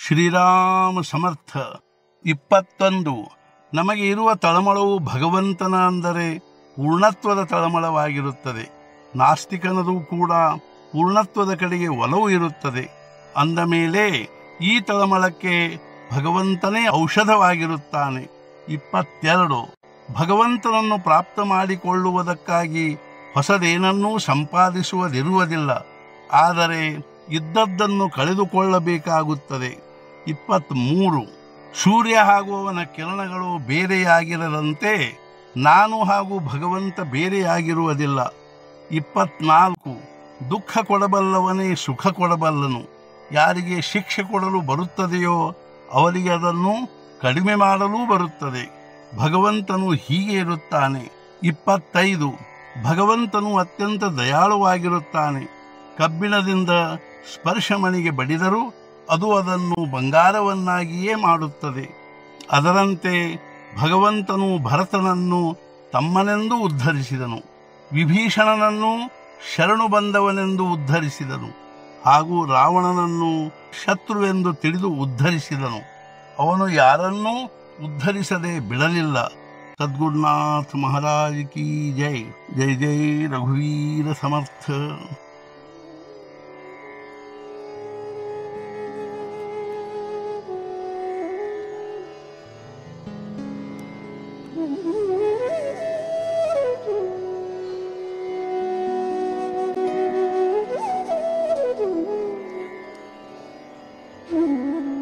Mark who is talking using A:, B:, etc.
A: ಶ್ರೀರಾಮ ಸಮರ್ಥ ಇಪ್ಪತ್ತೊಂದು ನಮಗೆ ಇರುವ ತಳಮಳವು ಭಗವಂತನ ಅಂದರೆ ಪೂರ್ಣತ್ವದ ತಳಮಳವಾಗಿರುತ್ತದೆ ನಾಸ್ತಿಕನದು ಕೂಡ ಪೂರ್ಣತ್ವದ ಕಡೆಗೆ ಒಲವು ಇರುತ್ತದೆ ಅಂದ ಮೇಲೆ ಈ ತಳಮಳಕ್ಕೆ ಭಗವಂತನೇ ಔಷಧವಾಗಿರುತ್ತಾನೆ ಇಪ್ಪತ್ತೆರಡು ಭಗವಂತನನ್ನು ಪ್ರಾಪ್ತ ಮಾಡಿಕೊಳ್ಳುವುದಕ್ಕಾಗಿ ಹೊಸದೇನನ್ನೂ ಸಂಪಾದಿಸುವುದಿರುವುದಿಲ್ಲ ಆದರೆ ಇದ್ದದ್ದನ್ನು ಕಳೆದುಕೊಳ್ಳಬೇಕಾಗುತ್ತದೆ ಇಪ್ಪತ್ತ್ಮೂರು ಸೂರ್ಯ ಹಾಗೂ ಅವನ ಕಿರಣಗಳು ಬೇರೆಯಾಗಿರದಂತೆ ನಾನು ಹಾಗೂ ಭಗವಂತ ಬೇರೆಯಾಗಿರುವುದಿಲ್ಲ ಇಪ್ಪತ್ನಾಲ್ಕು ದುಃಖ ಕೊಡಬಲ್ಲವನೇ ಸುಖ ಕೊಡಬಲ್ಲನು ಯಾರಿಗೆ ಶಿಕ್ಷೆ ಕೊಡಲು ಬರುತ್ತದೆಯೋ ಅವರಿಗೆ ಅದನ್ನು ಕಡಿಮೆ ಮಾಡಲೂ ಬರುತ್ತದೆ ಭಗವಂತನು ಹೀಗೆ ಇರುತ್ತಾನೆ ಇಪ್ಪತ್ತೈದು ಭಗವಂತನು ಅತ್ಯಂತ ದಯಾಳುವಾಗಿರುತ್ತಾನೆ ಕಬ್ಬಿಣದಿಂದ ಸ್ಪರ್ಶಮಣಿಗೆ ಬಡಿದರೂ ಅದು ಅದನ್ನು ಬಂಗಾರವನ್ನಾಗಿಯೇ ಮಾಡುತ್ತದೆ ಅದರಂತೆ ಭಗವಂತನು ಭರತನನ್ನು ತಮ್ಮನೆಂದು ಉದ್ಧರಿಸಿದನು ವಿಭೀಷಣನನ್ನು ಶರಣು ಬಂದವನೆಂದು ಉದ್ಧರಿಸಿದನು ಹಾಗೂ ರಾವಣನನ್ನು ಶತ್ರುವೆಂದು ತಿಳಿದು ಉದ್ಧರಿಸಿದನು ಅವನು ಯಾರನ್ನೂ ಉದ್ಧರಿಸದೆ ಬಿಡಲಿಲ್ಲ ಸದ್ಗುರುನಾಥ ಮಹಾರಾಜ್ ಕಿ ಜೈ ಜೈ ಜೈ ರಘುವೀರ ಸಮರ್ಥ
B: Mm-hmm.